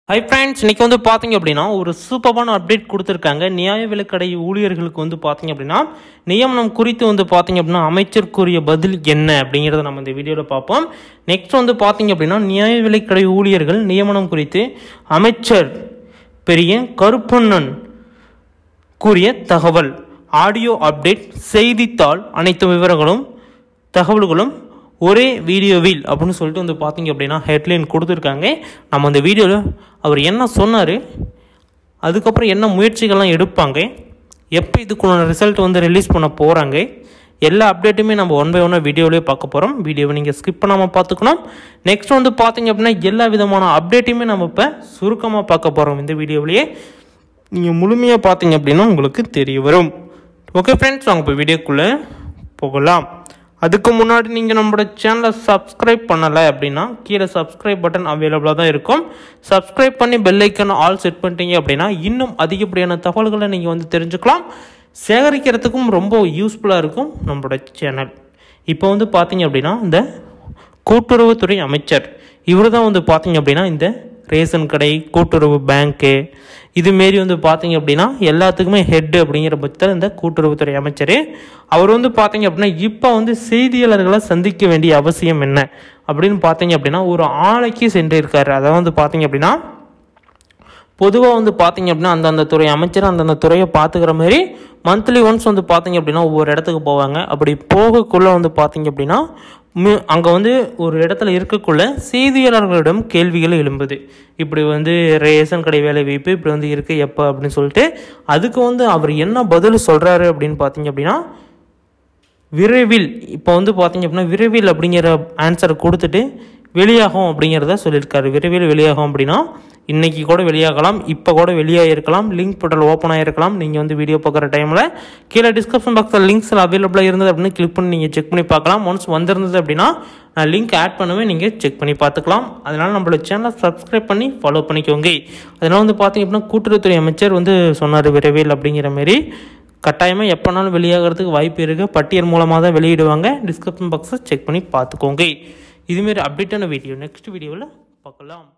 hi friends இன்னைக்கு வந்து பார்த்தீங்க அப்படின்னா ஒரு சூப்பரான அப்டேட் கொடுத்துருக்காங்க நியாய விலைக்கடை ஊழியர்களுக்கு வந்து பார்த்தீங்க அப்படின்னா நியமனம் குறித்து வந்து பார்த்தீங்க அப்படின்னா அமைச்சர் கூறிய பதில் என்ன அப்படிங்கிறத நம்ம இந்த வீடியோவில் பார்ப்போம் நெக்ஸ்ட் வந்து பார்த்தீங்க அப்படின்னா நியாய விலைக்கடை ஊழியர்கள் நியமனம் குறித்து அமைச்சர் பெரிய கருப்பண்ணன் கூறிய தகவல் ஆடியோ அப்டேட் செய்தித்தாள் அனைத்து விவரங்களும் தகவல்களும் ஒரே வீடியோவில் அப்படின்னு சொல்லிட்டு வந்து பார்த்தீங்க அப்படின்னா ஹெட்லைன் கொடுத்துருக்காங்க நம்ம அந்த வீடியோவில் அவர் என்ன சொன்னார் அதுக்கப்புறம் என்ன முயற்சிகள்லாம் எடுப்பாங்க எப்போ இதுக்குள்ள ரிசல்ட் வந்து ரிலீஸ் பண்ண போகிறாங்க எல்லா அப்டேட்டுமே நம்ம ஒன் பை ஒன்னாக வீடியோவிலே பார்க்க போகிறோம் வீடியோவை நீங்கள் ஸ்கிப் பண்ணாமல் பார்த்துக்கணும் நெக்ஸ்ட் வந்து பார்த்தீங்க அப்படின்னா எல்லா விதமான அப்டேட்டையுமே நம்ம இப்போ சுருக்கமாக பார்க்க போகிறோம் இந்த வீடியோவிலேயே நீங்கள் முழுமையாக பார்த்தீங்க அப்படின்னா உங்களுக்கு தெரிய வரும் ஓகே ஃப்ரெண்ட்ஸ் வாங்க இப்போ வீடியோக்குள்ளே போகலாம் அதுக்கு முன்னாடி நீங்கள் நம்மளோட சேனலை சப்ஸ்கிரைப் பண்ணலை அப்படின்னா கீழே சப்ஸ்கிரைப் பட்டன் அவைலபிளாக தான் இருக்கும் சப்ஸ்கிரைப் பண்ணி பெல் ஐக்கன் ஆல் செட் பண்ணிட்டீங்க அப்படின்னா இன்னும் அதிகப்படியான தகவல்களை நீங்கள் வந்து தெரிஞ்சுக்கலாம் சேகரிக்கிறதுக்கும் ரொம்ப யூஸ்ஃபுல்லாக இருக்கும் நம்மளோட சேனல் இப்போ வந்து பார்த்தீங்க அப்படின்னா இந்த கூட்டுறவுத்துறை அமைச்சர் இவர் தான் வந்து பார்த்தீங்க அப்படின்னா இந்த ரேஷன் கடை கூட்டுறவு பேங்க்கு இதுமாரி வந்து பார்த்தீங்க அப்படின்னா எல்லாத்துக்குமே ஹெட் அப்படிங்கிற பட்சத்தில் இந்த கூட்டுறவுத்துறை அமைச்சர் அவர் வந்து பார்த்தீங்க அப்படின்னா இப்போ வந்து செய்தியாளர்களை சந்திக்க வேண்டிய அவசியம் என்ன அப்படின்னு பார்த்தீங்க அப்படின்னா ஒரு ஆலைக்கு சென்றிருக்காரு அதை வந்து பார்த்தீங்க அப்படின்னா பொதுவாக வந்து பார்த்தீங்க அப்படின்னா அந்தந்த துறை அமைச்சர் அந்தந்த துறையை பார்த்துக்கிற மாதிரி மந்த்லி ஒன்ஸ் வந்து பார்த்தீங்க அப்படின்னா ஒவ்வொரு இடத்துக்கு போவாங்க அப்படி போகக்குள்ளே வந்து பார்த்தீங்க அப்படின்னா அங்கே வந்து ஒரு இடத்துல இருக்கக்குள்ள செய்தியாளர்களிடம் கேள்விகள் எழும்புது இப்படி வந்து ரேஷன் கடை வேலை வாய்ப்பு இப்படி வந்து இருக்குது எப்போ அப்படின்னு சொல்லிட்டு அதுக்கு வந்து அவர் என்ன பதில் சொல்கிறாரு அப்படின்னு பார்த்தீங்க அப்படின்னா விரைவில் இப்போ வந்து பார்த்தீங்க அப்படின்னா விரைவில் அப்படிங்கிற ஆன்சரை கொடுத்துட்டு வெளியாகும் அப்படிங்கிறத சொல்லியிருக்காரு விரைவில் வெளியாகும் அப்படின்னா இன்றைக்கி கூட வெளியாகலாம் இப்போ கூட வெளியாக இருக்கலாம் லிங்க் போர்ட்டல் ஓப்பன் ஆகிருக்கலாம் நீங்கள் வந்து வீடியோ பார்க்குற டைமில் கீழே டிஸ்கிரிப்ஷன் பாக்ஸில் லிங்க்ஸில் அவைலபிளாக இருந்தது அப்படின்னு கிளிக் பண்ணி நீங்கள் செக் பண்ணி பார்க்கலாம் ஒன்ஸ் வந்திருந்தது அப்படின்னா நான் லிங்க் ஆட் பண்ணுவேன் நீங்கள் செக் பண்ணி பார்த்துக்கலாம் அதனால் நம்மளோட சேனலை சப்ஸ்கிரைப் பண்ணி ஃபாலோ பண்ணிக்கோங்க அதனால் வந்து பார்த்தீங்க அப்படின்னா கூட்டுறவுத்துறை அமைச்சர் வந்து சொன்னார் விரைவில் அப்படிங்கிற மாரி கட்டாயமாக எப்போனாலும் வெளியாகிறதுக்கு வாய்ப்பு இருக்குது பட்டியல் மூலமாக தான் வெளியிடுவாங்க டிஸ்கிரிப்ஷன் பாக்ஸை செக் பண்ணி பார்த்துக்கோங்க இதுமாரி அப்டேட்டான வீடியோ நெக்ஸ்ட் வீடியோவில் பார்க்கலாம்